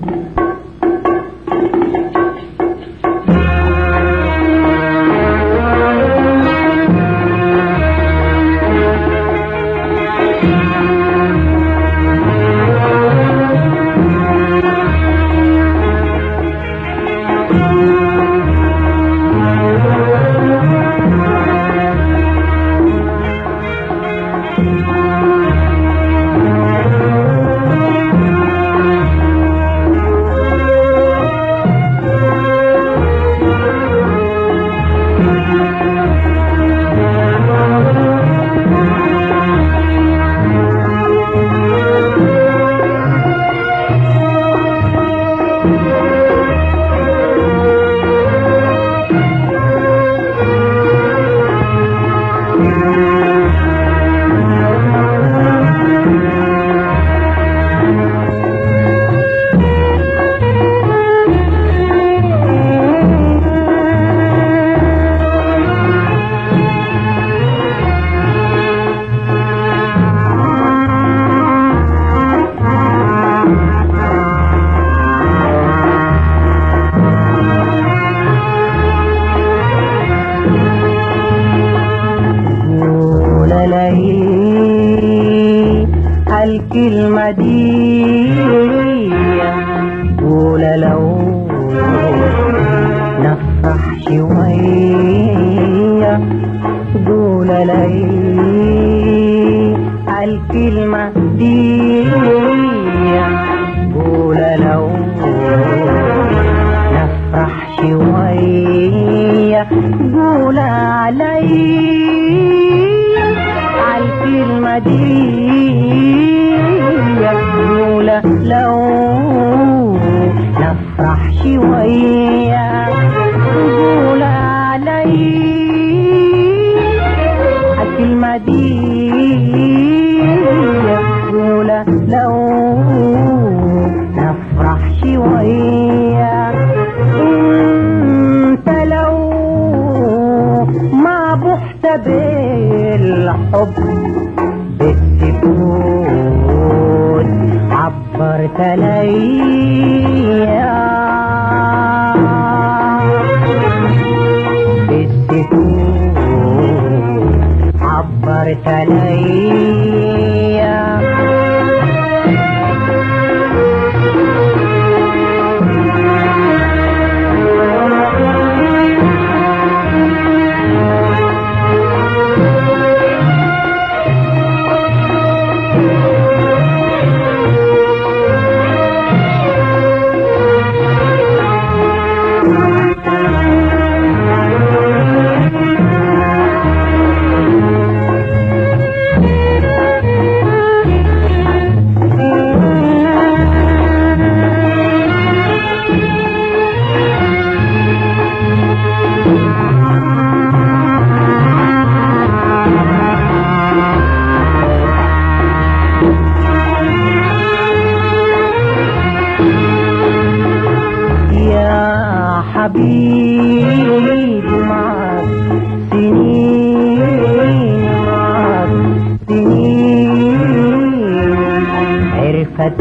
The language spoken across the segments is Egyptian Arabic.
لي الكلمة دي قول لو نفرح شوية قول لي الكلمة دي قول لو نفرح شوية قول علي الكلمة دي قول لو نفرح شوية قول علي الكلمة دي قول لو نفرح شوية انت لو ما بحت بالحب بالسكوت عبرت ليا بالسكوت عبرت ليا يا حبيبي معك سنين معك سنين عرفت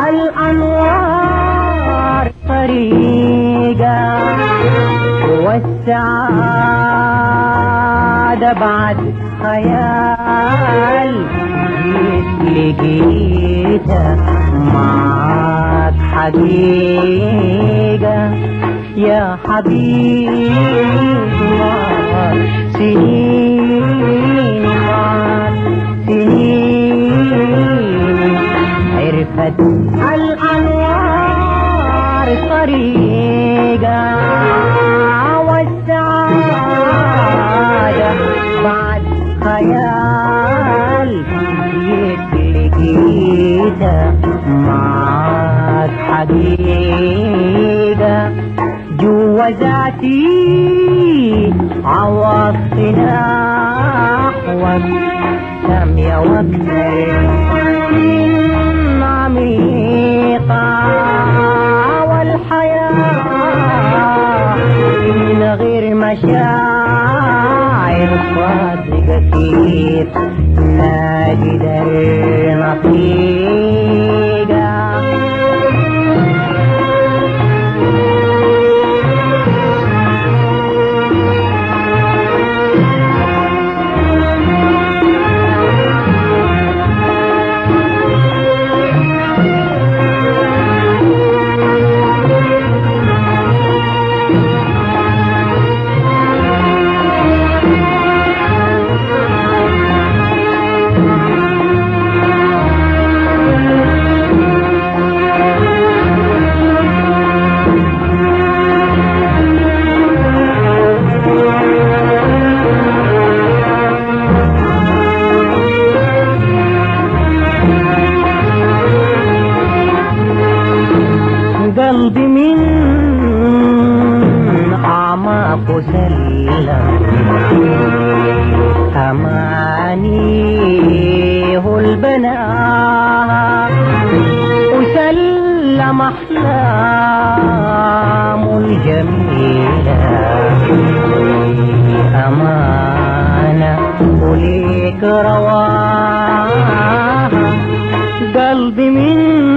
الأنوار طريقة والسعادة بعد خيال جيت لقيتها معك حقيقة يا حبيبي معك سنين معك سنين عرفت الأنوار طريقة والسعادة بعد خيال جيت لقيتها معك حقيقة جوا ذاتي عوضتنا نحوك سامية واكثر من عميقة والحياة من غير مشاعر صادقة كيف نجد النصيقة قلبي من أعماق سلم أمانيه البناء وسلم أحلام الجميلة أمانة وليك رواها قلبي من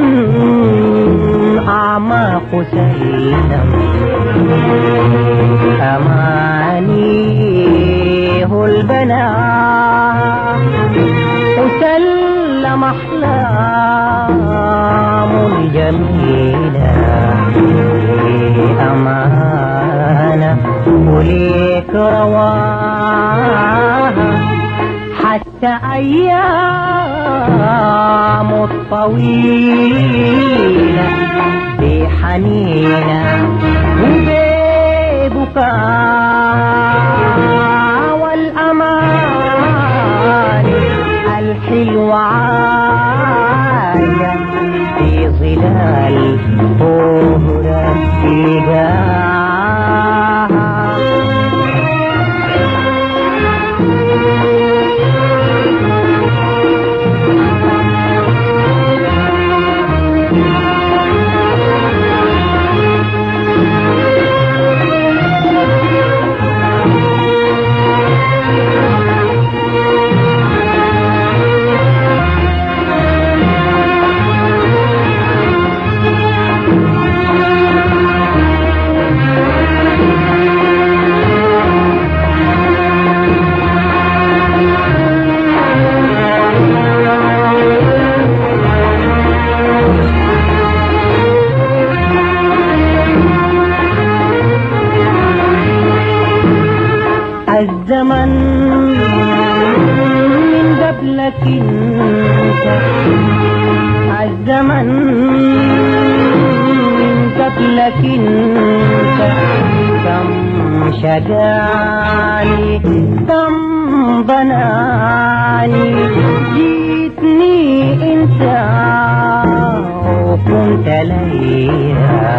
أعماق سلم أمانيه البناء وسلم أحلام الجميلة أمانة وليك رواها حتى أيام الطويلة بحنينة وببكاء والأمان الحلوة عاية في ظلال طهرة تلقاها الزمن من قبلك انت الزمن من قبلك انت كم شجاني كم بناني جيتني انت وكنت ليا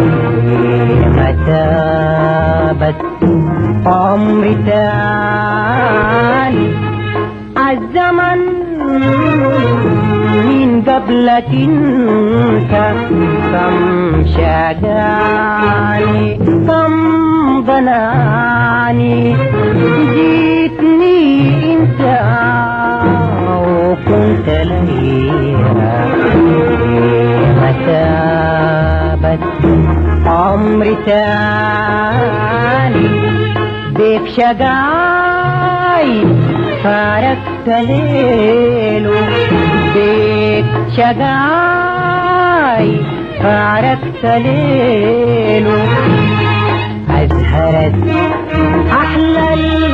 متابت عمري تاني الزمن من قبلك انت كم شجاني كم بناني جيتني انت وكنت ليا مثابة عمري تاني بيك شقاي فارقت ليله بيك شقاي فارقت ليله أزهرت أحلى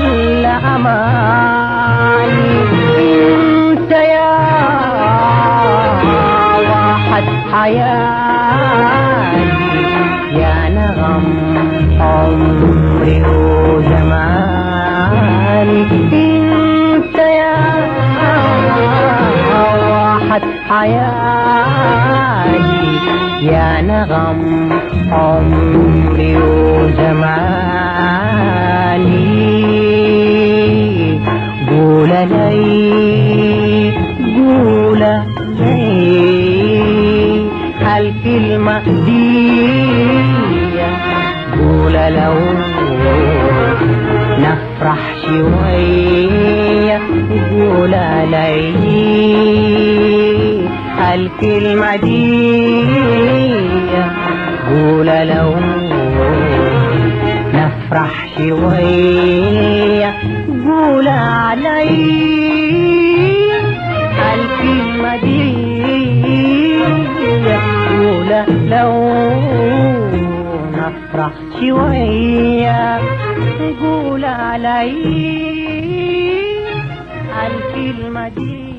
الأماني انت يا واحد حياتي يا نغم عمري وزماني انت يا واحد حياتي يا نغم عمري وزماني قول لي قول لي هالكلمة دي قول لو نفرح شوية قول لي الكلمة دي قول لو نفرح شوية قول علي الكلمة دي قول لو نفرح شوية قول علي الكلمة دي